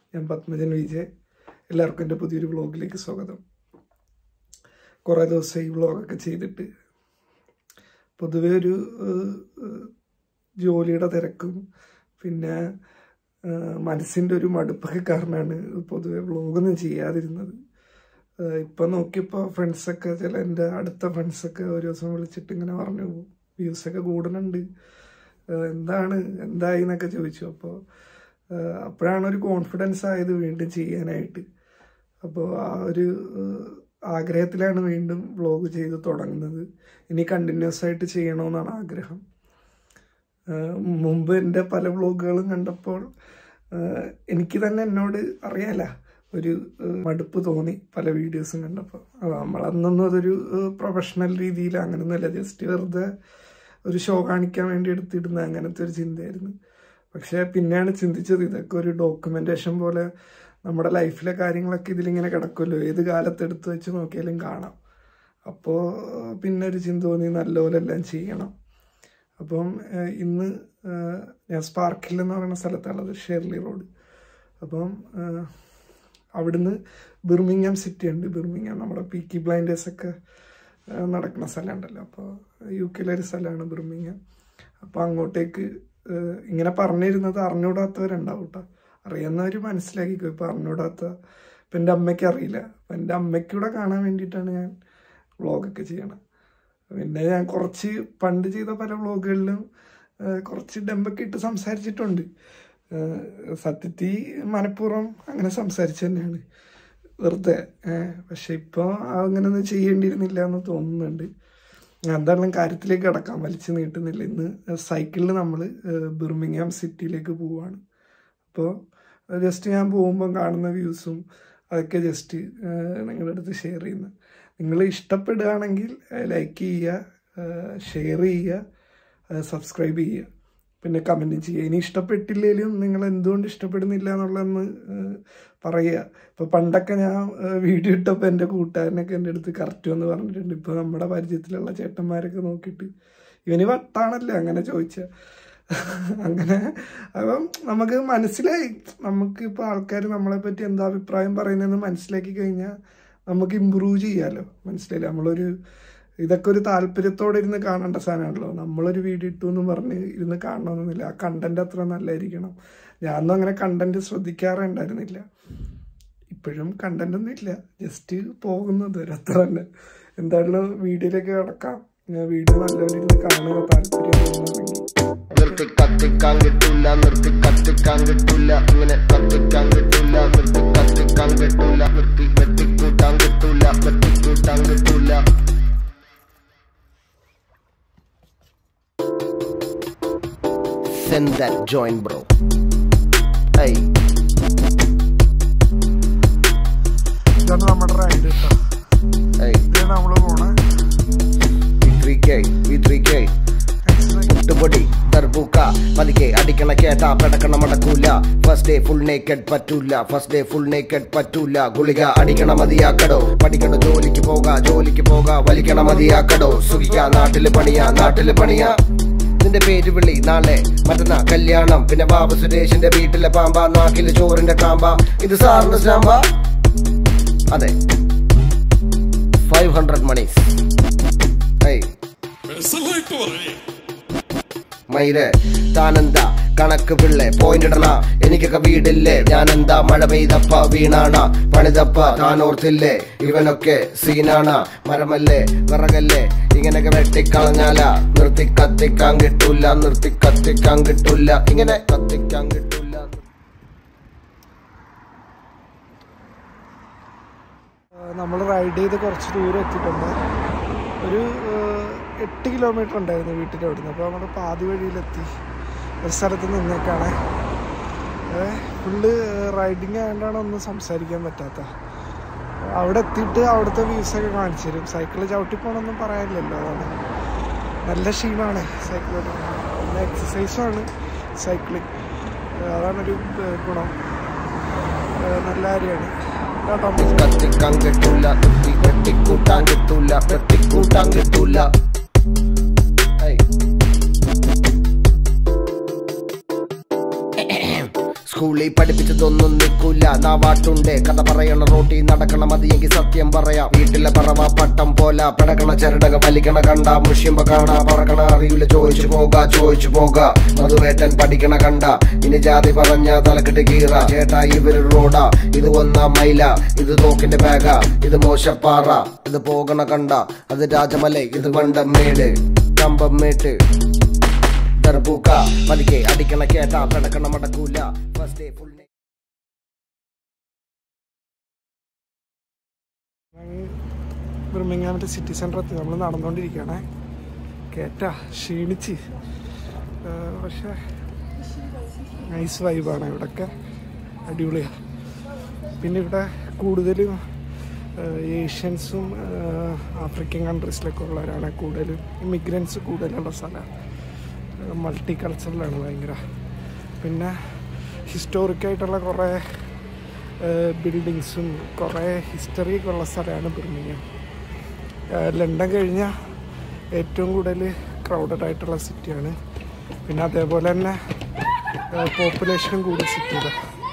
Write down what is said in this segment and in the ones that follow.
ഞാൻ പത്മജൻ വിജയ് എല്ലാവർക്കും എൻ്റെ പുതിയൊരു വ്ളോഗിലേക്ക് സ്വാഗതം കുറേ ദിവസം ഈ വ്ളോഗൊക്കെ ചെയ്തിട്ട് പൊതുവെ ഒരു ഏഹ്, ഏഹ്, ജോലിയുടെ തിരക്കും പിന്നെ ഏഹ്, മനസ്സിൻ്റെ ഒരു മടുപ്പൊക്കെ കാരണമാണ് പൊതുവെ വ്ളോഗൊന്നും ചെയ്യാതിരുന്നത് ഏഹ്, ഇപ്പം നോക്കിയപ്പോൾ ഫ്രണ്ട്സൊക്കെ ചില എൻ്റെ അടുത്ത ഫ്രണ്ട്സൊക്കെ ഒരു ദിവസം വിളിച്ചിട്ട് ഇങ്ങനെ പറഞ്ഞു വ്യൂസൊക്കെ കൂടുന്നുണ്ട് ഏഹ്, എന്താണ് എന്തായി എന്നൊക്കെ ചോദിച്ചു അപ്പോൾ അപ്പോഴാണ് ഒരു കോൺഫിഡൻസ് ആയത് വീണ്ടും ചെയ്യാനായിട്ട് അപ്പോൾ ആ ഒരു ഏഹ്, ആഗ്രഹത്തിലാണ് വീണ്ടും വ്ളോഗ് ചെയ്ത് തുടങ്ങുന്നത് ഇനി കണ്ടിന്യൂസ് ആയിട്ട് ചെയ്യണമെന്നാണ് ആഗ്രഹം ഏഹ്, മുമ്പ് എൻ്റെ പല വ്ളോഗുകളും കണ്ടപ്പോൾ ഏഹ്, എനിക്ക് തന്നെ എന്നോട് അറിയാല ഒരു ഏഹ്, മടുപ്പ് തോന്നി പല വീഡിയോസും കണ്ടപ്പോൾ അത് നമ്മളന്നൊന്നും അതൊരു പ്രൊഫഷണൽ രീതിയിൽ അങ്ങനെയൊന്നുമല്ല ജസ്റ്റ് വെറുതെ ഒരു ഷോ കാണിക്കാൻ വേണ്ടി എടുത്തിടുന്ന അങ്ങനത്തെ ഒരു ചിന്തയായിരുന്നു പക്ഷെ പിന്നെയാണ് ചിന്തിച്ചത് ഇതൊക്കെ ഒരു ഡോക്യുമെന്റേഷൻ പോലെ നമ്മുടെ ലൈഫിലെ കാര്യങ്ങളൊക്കെ ഇതിലിങ്ങനെ കിടക്കുമല്ലോ ഏത് കാലത്ത് എടുത്ത് വെച്ച് നോക്കിയാലും കാണാം അപ്പോൾ പിന്നെ ഒരു ചിന്ത തോന്നി നല്ലപോലെ എല്ലാം ചെയ്യണം അപ്പം ഏഹ്, ഇന്ന് ഏഹ്, ഞാൻ സ്പാർക്കിൽ എന്ന് പറയുന്ന സ്ഥലത്താണുള്ളത് ഷെർലി റോഡ് അപ്പം ഏഹ്, അവിടുന്ന് ബിർമിങ്ങാം സിറ്റി ഉണ്ട് ബിർമിങ്ങാം നമ്മുടെ പീക്കി ബ്ലൈൻഡേഴ്സ് ഒക്കെ ഏഹ്, നടക്കുന്ന സ്ഥലമുണ്ടല്ലോ അപ്പോൾ യു കെയിലെ ഒരു സ്ഥലമാണ് ബിർമിങ്ങാം അപ്പോൾ അങ്ങോട്ടേക്ക് ഏഹ്, ഇങ്ങനെ പറഞ്ഞിരുന്നത് അറിഞ്ഞൂടാത്തവരുണ്ടാവും കേട്ടോ അറിയുന്നവർ മനസ്സിലാക്കിക്കോ ഇപ്പം അറിഞ്ഞൂടാത്ത ഇപ്പം എൻ്റെ അമ്മയ്ക്ക് അറിയില്ല അപ്പം എൻ്റെ അമ്മയ്ക്കൂടെ കാണാൻ വേണ്ടിയിട്ടാണ് ഞാൻ വ്ളോഗൊക്കെ ചെയ്യണം പിന്നെ ഞാൻ കുറച്ച് പണ്ട് ചെയ്ത പല വ്ളോഗുകളിലും ഏഹ്, കുറച്ച് ഡമ്പൊക്കെ ഇട്ട് സംസാരിച്ചിട്ടുണ്ട് ഏഹ്, സത്യത്തിൽ മനഃപൂർവ്വം അങ്ങനെ സംസാരിച്ചു തന്നെയാണ് വെറുതെ ഏഹ്, പക്ഷെ ഇപ്പോൾ അങ്ങനെയൊന്നും ചെയ്യേണ്ടിയിരുന്നില്ല എന്ന് തോന്നുന്നുണ്ട് ഞാൻ എന്തായാലും കാര്യത്തിലേക്ക് കിടക്കാം വലിച്ചു നീട്ടുന്നില്ല ഇന്ന് സൈക്കിളിൽ നമ്മൾ ബിർമിങ്ങാം സിറ്റിയിലേക്ക് പോവാണ് അപ്പോൾ ജസ്റ്റ് ഞാൻ പോകുമ്പോൾ കാണുന്ന വ്യൂസും അതൊക്കെ ജസ്റ്റ് നിങ്ങളുടെ അടുത്ത് ഷെയർ ചെയ്യുന്നത് നിങ്ങൾ ഇഷ്ടപ്പെടുകയാണെങ്കിൽ ലൈക്ക് ചെയ്യുക ഷെയർ ചെയ്യുക സബ്സ്ക്രൈബ് ചെയ്യുക പിന്നെ കമൻറ്റും ചെയ്യുക ഇനി ഇഷ്ടപ്പെട്ടില്ലെങ്കിലും നിങ്ങൾ എന്തുകൊണ്ട് ഇഷ്ടപ്പെടുന്നില്ല എന്നുള്ളതെന്ന് ഏഹ്, പറയുക ഇപ്പോൾ പണ്ടൊക്കെ ഞാൻ ഏഹ്, വീഡിയോ ഇട്ടപ്പോൾ എൻ്റെ കൂട്ടുകാരനൊക്കെ എൻ്റെ അടുത്ത് കറക്റ്റ് എന്ന് പറഞ്ഞിട്ടുണ്ട് ഇപ്പോൾ നമ്മുടെ പരിചയത്തിലുള്ള ചേട്ടന്മാരൊക്കെ നോക്കിയിട്ട് ഇവന് വട്ടാണല്ലേ അങ്ങനെ ചോദിച്ച അങ്ങനെ അപ്പം നമുക്ക് മനസ്സിലായി നമുക്ക് ഇപ്പോൾ ആൾക്കാർ നമ്മളെ പറ്റി എന്താ അഭിപ്രായം പറയുന്നതെന്ന് മനസ്സിലാക്കി കഴിഞ്ഞാൽ നമുക്ക് ഇമ്പ്രൂവ് ചെയ്യാമല്ലോ മനസ്സിലായില്ലേ നമ്മളൊരു ഇതൊക്കെ ഒരു താല്പര്യത്തോടെ ഇരുന്ന് കാണേണ്ട സാധനമാണല്ലോ നമ്മളൊരു വീഡിയോ ഇട്ടു എന്ന് പറഞ്ഞ് ഇരുന്ന് കാണണമെന്നൊന്നുമില്ല ആ കണ്ടന്റ് അത്ര നല്ലതായിരിക്കണം ഞാനൊന്നും അങ്ങനെ കണ്ടന്റ് ശ്രദ്ധിക്കാറേ ഉണ്ടായിരുന്നില്ല ഇപ്പോഴും കണ്ടന്റ് ഒന്നും ഇല്ല ജസ്റ്റ് പോകുന്നത് ഒരു അത്ര തന്നെ എന്തായാലും വീഡിയോയിലേക്ക് കിടക്കാം വീഡിയോ നല്ലപോലെ ഇരുന്ന് കാണുക താല്പര്യം തോന്നുന്നുണ്ടെങ്കിൽ നിർത്തി കത്തിക്കാൻ കിട്ടൂല നിർത്തി കത്തിക്കാൻ കിട്ടൂല ഇങ്ങനെ കത്തിക്കാൻ കിട്ടൂല നിർത്തി കത്തിക്കാൻ കിട്ടൂല നിർത്തി വെട്ടിക്കൂട്ടാൻ കിട്ടൂല വെട്ടിക്കൂട്ടാൻ കിട്ടൂല Send that joint bro. Hey, ഇതാണ് നമ്മുടെ റൈഡ് കേട്ടോ hey, ഇതാണ് നമ്മൾ പോണേ V3K, V3K. മുട്ടുപൊടി ദർബൂക്ക പതുക്കെ അടിക്കണ കേട്ടാ പെടക്കണ മടക്കൂല ഫസ്റ്റ് ഡേ ഫുൾ നേക്കഡ് പറ്റൂല ഫസ്റ്റ് ഡേ ഫുൾ നേക്കഡ് പറ്റൂല ഗുളിക അടിക്കണ മതിയാക്കടോ പഠിക്കണ ജോലിക്ക് പോകാ ജോലിക്ക് പോകാ വലിക്കണ മതിയാക്കടോ സുഖിക്കാ നാട്ടില് പണിയാ നാട്ടില് പണിയാ നിന്റെ പേര് വിളി നാളെ മറ്റന്നാ കല്യാണം പിന്നെ ബാബു സുരേഷിന്റെ വീട്ടിലെ പാമ്പ നാക്കില് ചോറിന്റെ കാമ്പ ഇത് സാറിന്റെ സ്റ്റാമ്പ അതെ ഫൈവ് ഹൺഡ്രഡ് മണീസ് ഏയ് മെസ്സലായിട്ട് പറയേ മയില് താനെന്താ കണക്ക് പിള്ളെ പോയിന്റ് ഇടണ എനിക്കൊക്കെ വീടില്ലേ ഞാനെന്താ മഴ പെയ്തപ്പ വീണാണ പണിതപ്പ താനോർത്തില്ലേ ഇവനൊക്കെ സീനാണ മരമല്ലേ വിറകല്ലേ ഇങ്ങനെയൊക്കെ വെട്ടിക്കളഞ്ഞാല നിർത്തി കത്തിക്കാൻ കിട്ടൂല നിർത്തി കത്തിക്കാൻ കിട്ടൂല ഇങ്ങനെ കത്തിക്കാൻ കിട്ടൂല നമ്മൾ റൈഡ് ചെയ്ത് കുറച്ച് ദൂരം എത്തിയിട്ടുണ്ട് ഒരു ഏഹ്, എട്ട് കിലോമീറ്റർ ഉണ്ടായിരുന്നു വീട്ടിൻ്റെ അവിടുന്ന് അപ്പോൾ നമ്മൾ പാതി വഴിയിലെത്തി ഒരു സ്ഥലത്ത് നിന്നേക്കാണ് ഫുള്ള് റൈഡിങ് ആയതുകൊണ്ടാണ് ഒന്നും സംസാരിക്കാൻ പറ്റാത്ത അവിടെ എത്തിയിട്ട് അവിടുത്തെ വ്യൂസൊക്കെ കാണിച്ചു തരും സൈക്കിൾ ചവിട്ടി പോകണമെന്നും പറയാനില്ലല്ലോ അതാണ് നല്ല ക്ഷീണമാണ് സൈക്കിൾ നല്ല എക്സസൈസുമാണ് സൈക്ലിംഗ് അതാണൊരു ഏഹ്, ഗുണം ഏഹ്, നല്ല കാര്യമാണ് കേട്ടോ കത്തിക്കാൻ കിട്ടൂല നിർത്തി വെട്ടിക്കൂട്ടാൻ കിട്ടൂല വെട്ടിക്കൂട്ടാൻ കിട്ടൂല ഏയ് സ്കൂളിൽ പഠിപ്പിച്ചതൊന്നും നിൽക്കൂല നാവാട്ടുണ്ട് കഥ പറയണ റോട്ടി നടക്കണ മതിയെങ്കിൽ സത്യം പറയാം വീട്ടിലെ പറവ പട്ടം പോല പിടകണ ചരടക വലിക്കണ കണ്ട മുഷിയുമ്പോ കാണാ പറക്കണ അറിയില്ല ചോദിച്ചു പോക ചോദിച്ചു പോക മധുവേട്ടൻ പഠിക്കണ കണ്ട ഇനി ജാതി പറഞ്ഞ തലക്കെട്ട് കീറ ചേട്ടാ ഇവര് റോഡാ ഇത് ഒന്നാം മൈല ഇത് തോക്കിന്റെ ബാഗ ഇത് മോശപ്പാറ ഇത് പോകണ കണ്ട അത് രാജമല ഇത് വണ്ടമേട് കമ്പമേട്ട് ദർബൂക്ക പതുക്കെ അടിക്കണ കേട്ടാ പിടക്കണ മടക്കൂല ഫസ്റ്റ് ഡേ ഫുൾ ബിർമിങ്ങാമിൻ്റെ സിറ്റി സെൻറ്റർ എത്തി നമ്മൾ നടന്നുകൊണ്ടിരിക്കുകയാണ് കേറ്റാ ക്ഷീണിച്ച് ആ, പക്ഷേ നൈസ് വൈബാണ് ഇവിടെയൊക്കെ അടിപൊളിയാണ് പിന്നെ ഇവിടെ കൂടുതലും ആ, ഏഷ്യൻസും ആ, ആഫ്രിക്കൻ കൺട്രീസിലൊക്കെ ഉള്ളവരാണ് കൂടുതലും ഇമിഗ്രൻസ് കൂടുതലുള്ള സ്ഥലമാണ് മൾട്ടി കൾച്ചറലാണ് ഭയങ്കര പിന്നെ ഹിസ്റ്റോറിക്കായിട്ടുള്ള കുറേ ബിൽഡിങ്സും കുറേ ഹിസ്റ്ററി ഒക്കെ ഉള്ള സ്ഥലമാണ് ബിർമിങ്ങം ലണ്ടൻ കഴിഞ്ഞാൽ ഏറ്റവും കൂടുതൽ ക്രൗഡഡ് ആയിട്ടുള്ള സിറ്റിയാണ് പിന്നെ അതേപോലെ തന്നെ പോപ്പുലേഷനും കൂടിയ സിറ്റിയിലാണ്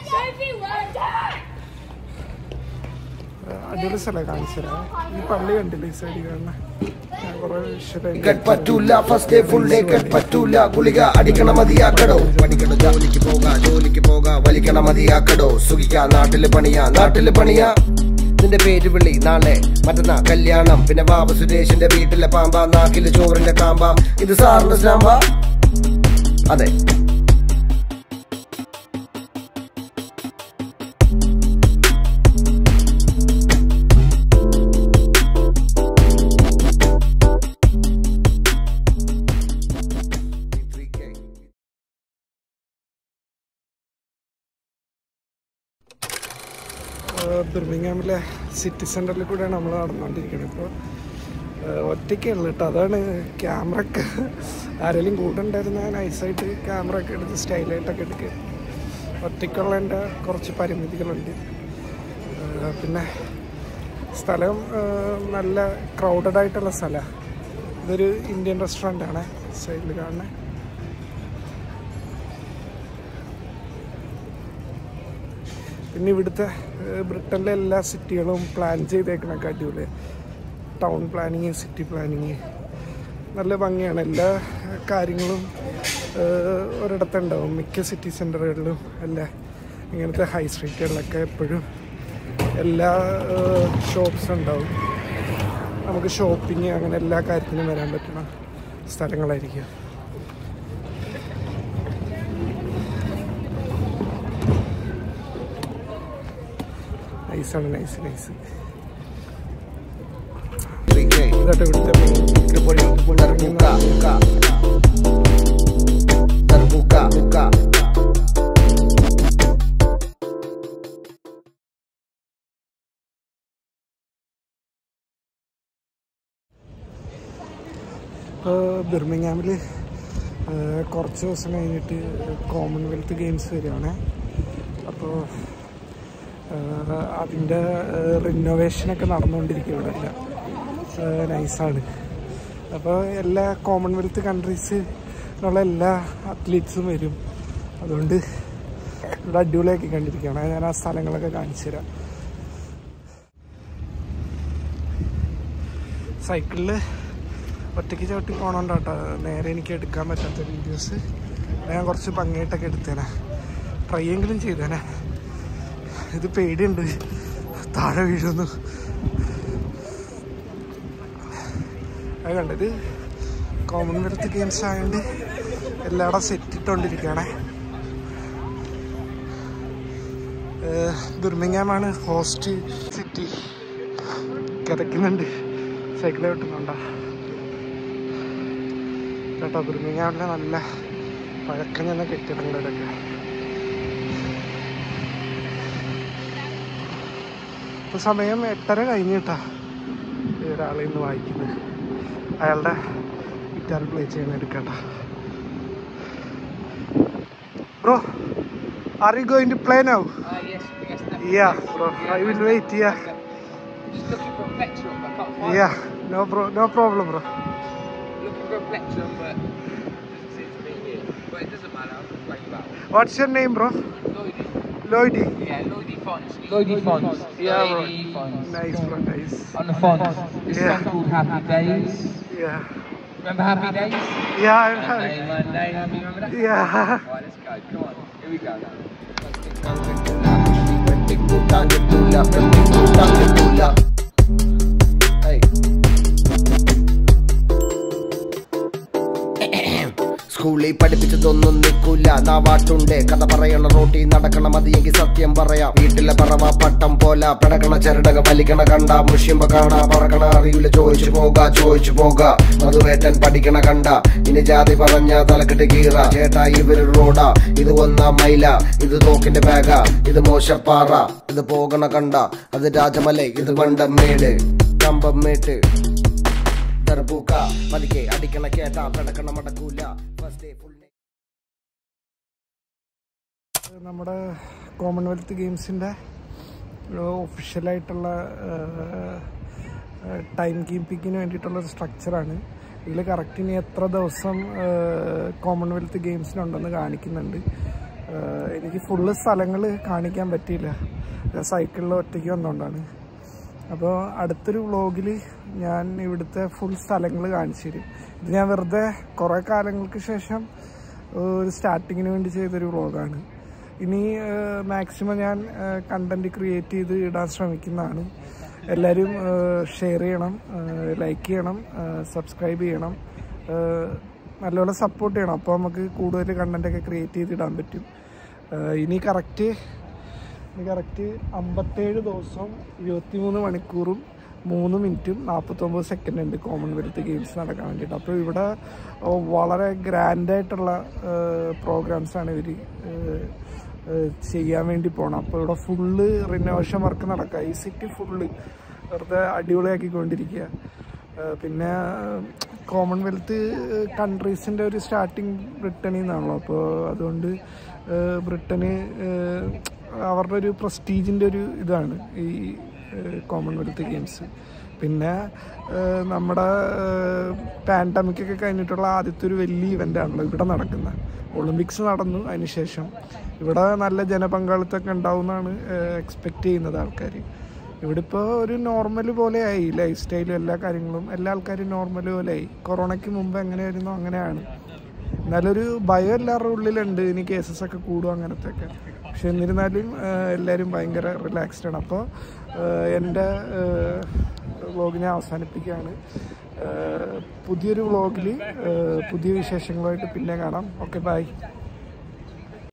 അടിപൊളി സ്ഥലം കാണിച്ചു തരാം ഈ പള്ളി കണ്ടില്ലേ ഈ സൈഡിൽ കാണുന്ന ഞാൻ കുറേ കെട്ട് പറ്റൂല ഫസ്റ്റ് ഡേ ഫുൾ ഡേ കെട്ട് പറ്റൂല ഗുളിക അടിക്കണ മതിയാക്കടോ പഠിക്കണ ജോലിക്ക് പോക ജോലിക്ക് പോക വലിക്കണ മതിയാക്കടോ സുഖിക്ക നാട്ടില് പണിയാ നാട്ടില് പണിയാ നിന്റെ പേര് വിളി നാളെ മറ്റന്നാ കല്യാണം പിന്നെ ബാബ സുരേഷിന്റെ വീട്ടിലെ പാമ്പ നാക്കില് ചോറിന്റെ കാമ്പ ഇത് സാറിന്റെ സ്റ്റാമ്പ അതെ ബിർമിങ്ങാമിലെ സിറ്റി സെൻറ്ററിൽ കൂടെയാണ് നമ്മൾ നടന്നുകൊണ്ടിരിക്കുന്നത് ഇപ്പോൾ ഒറ്റയ്ക്കുള്ളു കേട്ടോ അതാണ് ക്യാമറ ഒക്കെ ആരെങ്കിലും കൂടെ ഉണ്ടായിരുന്ന നൈസായിട്ട് ക്യാമറ ഒക്കെ എടുത്ത് സ്റ്റൈലായിട്ടൊക്കെ എടുക്കുക ഒറ്റയ്ക്കുള്ളതിൻ്റെ കുറച്ച് പരിമിതികളുണ്ട് ആ, പിന്നെ സ്ഥലം ആ, നല്ല ക്രൗഡഡ് ആയിട്ടുള്ള സ്ഥലമാണ് ഇതൊരു ഇന്ത്യൻ റെസ്റ്റോറൻ്റ് ആണ് സൈഡിൽ കാണുന്നത് പിന്നെ ഇവിടുത്തെ ഏഹ്, ബ്രിട്ടനിലെ എല്ലാ സിറ്റികളും പ്ലാൻ ചെയ്തേക്കണൊക്കെ അടിപൊളി ടൗൺ പ്ലാനിങ് സിറ്റി പ്ലാനിങ് നല്ല ഭംഗിയാണ് എല്ലാ കാര്യങ്ങളും ഏഹ്, ഒരിടത്തുണ്ടാവും മിക്ക സിറ്റി സെൻറ്ററുകളിലും അല്ല ഇങ്ങനത്തെ ഹൈ സ്ട്രീറ്റുകളിലൊക്കെ എപ്പോഴും എല്ലാ ഷോപ്സും ഉണ്ടാവും നമുക്ക് ഷോപ്പിംഗ് അങ്ങനെ എല്ലാ കാര്യത്തിനും വരാൻ പറ്റുന്ന സ്ഥലങ്ങളായിരിക്കും നൈസാണ് നൈസ് നൈസ് ഇതായിട്ട് ഇവിടുത്തെ main ഇപ്പോൾ ബിർമിങ്ങാമിൽ കുറച്ച് ദിവസം കഴിഞ്ഞിട്ട് കോമൺവെൽത്ത് ഗെയിംസ് വരികയാണ് അപ്പോൾ അതിൻ്റെ റിനോവേഷനൊക്കെ നടന്നുകൊണ്ടിരിക്കും ഇവിടെ എല്ലാം നൈസാണ് അപ്പോൾ എല്ലാ കോമൺവെൽത്ത് കൺട്രീസിലുള്ള എല്ലാ അത്ലീറ്റ്സും വരും അതുകൊണ്ട് ഇവിടെ അടിപൊളിയാക്കി കണ്ടിരിക്കുകയാണ് ഞാൻ ആ സ്ഥലങ്ങളൊക്കെ കാണിച്ചു തരാം സൈക്കിളിൽ ഒറ്റയ്ക്ക് ചവിട്ടി പോകണോണ്ട് കേട്ടോ നേരെ എനിക്ക് എടുക്കാൻ പറ്റാത്ത വീഡിയോസ് ഞാൻ കുറച്ച് ഭംഗിയായിട്ടൊക്കെ എടുത്തേനെ ട്രൈ എങ്കിലും ചെയ്തേനെ ഇത് പേടിയുണ്ട് താഴെ വീഴുന്നു അത് കണ്ടത് കോമൺവെൽത്ത് ഗെയിംസ് ആയതുകൊണ്ട് എല്ലായിടം സെറ്റ് ഇട്ടുകൊണ്ടിരിക്കുകയാണേ ബിർമിങ്ങാമാണ് ഹോസ്റ്റ് സിറ്റി കിതക്കുന്നുണ്ട് സൈക്കിൾ കിട്ടുന്നുണ്ടോ കേട്ടോ ബിർമിങ്ങാമിലെ നല്ല പഴക്കം ചെന്ന കെട്ടിടങ്ങളിലൊക്കെ ഇപ്പൊ സമയം എട്ടര കഴിഞ്ഞിട്ടാ ഒരാളെ ഇന്ന് വായിക്കുന്നത് അയാളുടെ ഗിറ്റാർ പ്ലേ ചെയ്യുന്ന എടുക്കട്ടാ bro are you going to play now Uh, yes, yes, definitely. Yeah, bro. I will wait. Yeah, Just looking for a plectrum, but I can't find yeah. No, bro. No problem, bro. one. Looking for a plectrum, but it doesn't seem to be here. But it doesn't matter, I'll just play you out. What's your name, bro? No idea. Lloydie Yeah, Lloydie Fonts. Lloydie Fonts. Yeah, bro. Lloydie Fonts. Nice bro nice On the fonts. This Yeah. song called Happy Days. Yeah Remember Happy Days? Yeah Monday, Monday, happy, remember that? Yeah Alright, let's go. Come on. Here we go. വെട്ടിക്കൂട്ടാൻ കിട്ടൂല വെട്ടിക്കൂട്ടാൻ കിട്ടൂല ഏയ്. സ്കൂളിൽ പഠിപ്പിച്ചതൊന്നും നിൽക്കൂല നാവാട്ടുണ്ട് കഥ പറയണ റോട്ടി നടക്കണ മതിയെങ്കിൽ സത്യം പറയാം വീട്ടിലെ പറവ പട്ടം പോല പിടക്കണ ചെറുടക വലിക്കണ കണ്ട മുഷ്യമ്പ കാണാ പറക്കണ അറിയില്ല ചോദിച്ചു പോക ചോദിച്ചു പോക മധുവേറ്റൻ പഠിക്കണ കണ്ട ഇനി ജാതി പറഞ്ഞ തലക്കെട്ട് കീറ ചേട്ടാ ഇവര് റോഡാ ഇത് ഒന്നാം മൈല ഇത് തോക്കിന്റെ ബാഗ ഇത് മോശപ്പാറ ഇത് പോകണ കണ്ട അത് രാജമല ഇത് വണ്ടമേട് കമ്പമേട്ട് ദർബൂക്ക പതുക്കെ അടിക്കണ കേട്ടാ പിടക്കണ മടക്കൂല ഫസ്റ്റ് ഡേ ഫുൾ നമ്മുടെ കോമൺവെൽത്ത് ഗെയിംസിൻ്റെ ഒഫീഷ്യലായിട്ടുള്ള ടൈം കീപ്പിങ്ങിന് വേണ്ടിയിട്ടുള്ള ഒരു സ്ട്രക്ചറാണ് ഇതിൽ കറക്റ്റ് ഇനി എത്ര ദിവസം കോമൺവെൽത്ത് ഗെയിംസിനുണ്ടെന്ന് കാണിക്കുന്നുണ്ട് ഏഹ് എനിക്ക് ഫുള്ള് സ്ഥലങ്ങൾ കാണിക്കാൻ പറ്റിയില്ല സൈക്കിളിൽ ഒറ്റയ്ക്ക് വന്നുകൊണ്ടാണ് അപ്പോൾ അടുത്തൊരു വ്ളോഗിൽ ഞാൻ ഇവിടുത്തെ ഫുൾ സ്ഥലങ്ങൾ കാണിച്ചു തരും ഇത് ഞാൻ വെറുതെ കുറേ കാലങ്ങൾക്ക് ശേഷം ഒരു സ്റ്റാർട്ടിങ്ങിന് വേണ്ടി ചെയ്തൊരു വ്ളോഗാണ് ഇനി മാക്സിമം ഞാൻ കണ്ടന്റ് ക്രിയേറ്റ് ചെയ്ത് ഇടാൻ ശ്രമിക്കുന്നതാണ് എല്ലാവരും ഷെയർ ചെയ്യണം ലൈക്ക് ചെയ്യണം സബ്സ്ക്രൈബ് ചെയ്യണം ഏഹ് നല്ലപോലെ സപ്പോർട്ട് ചെയ്യണം അപ്പോൾ നമുക്ക് കൂടുതൽ കണ്ടന്റൊക്കെ ക്രിയേറ്റ് ചെയ്ത് ഇടാൻ പറ്റും ഏഹ് ഇനി കറക്റ്റ് ഇനി കറക്റ്റ് അമ്പത്തേഴ് ദിവസവും ഇരുപത്തിമൂന്ന് മണിക്കൂറും മൂന്ന് മിനിറ്റും നാൽപ്പത്തൊമ്പത് സെക്കൻഡ് ഉണ്ട് കോമൺവെൽത്ത് ഗെയിംസ് നടക്കാൻ വേണ്ടിയിട്ട് അപ്പോൾ ഇവിടെ ഓ, വളരെ ഗ്രാൻഡായിട്ടുള്ള പ്രോഗ്രാംസാണ് ഇവർ ചെയ്യാൻ വേണ്ടി പോകണം അപ്പോൾ ഇവിടെ ഫുള്ള് റിനോവേഷൻ വർക്ക് നടക്കുക ഈ സിറ്റി ഫുള്ള് വെറുതെ അടിപൊളിയാക്കിക്കൊണ്ടിരിക്കുക ഏഹ് പിന്നെ കോമൺവെൽത്ത് കൺട്രീസിൻ്റെ ഒരു സ്റ്റാർട്ടിങ് ബ്രിട്ടനിൽ നിന്നാണല്ലോ അപ്പോൾ അതുകൊണ്ട് ഏഹ് ബ്രിട്ടന് ഏഹ് അവരുടെ ഒരു പ്രസ്റ്റീജിൻ്റെ ഒരു ഇതാണ് ഈ കോമൺവെൽത്ത് ഗെയിംസ് പിന്നെ ഏഹ് നമ്മുടെ പാൻഡമിക് ഒക്കെ കഴിഞ്ഞിട്ടുള്ള ആദ്യത്തെ ഒരു വലിയ ഇവൻ്റ് ആണല്ലോ ഇവിടെ നടക്കുന്നത് ഒളിമ്പിക്സ് നടന്നു അതിനുശേഷം ഇവിടെ നല്ല ജനപങ്കാളിത്തമൊക്കെ ഉണ്ടാവുമെന്നാണ് എക്സ്പെക്റ്റ് ചെയ്യുന്നത് ആൾക്കാർ ഇവിടെ ഇപ്പോൾ ഒരു നോർമൽ പോലെയായി ലൈഫ് സ്റ്റൈലും എല്ലാ കാര്യങ്ങളും എല്ലാ ആൾക്കാരും നോർമൽ പോലെയായി കൊറോണയ്ക്ക് മുമ്പ് എങ്ങനെയായിരുന്നോ അങ്ങനെയാണ് എന്നാലൊരു ഭയം എല്ലാവരുടെ ഉള്ളിലുണ്ട് ഇനി കേസസ് ഒക്കെ കൂടും അങ്ങനത്തെ ഒക്കെ പക്ഷെ എന്നിരുന്നാലും ആഹ് എല്ലാവരും ഭയങ്കര റിലാക്സ്ഡ് ആണ് അപ്പോൾ എൻ്റെ വ്ളോഗിനെ അവസാനിപ്പിക്കുകയാണ് ആഹ് പുതിയൊരു വ്ളോഗിൽ പുതിയ വിശേഷങ്ങളുമായിട്ട് പിന്നെ കാണാം ഓക്കെ ബൈ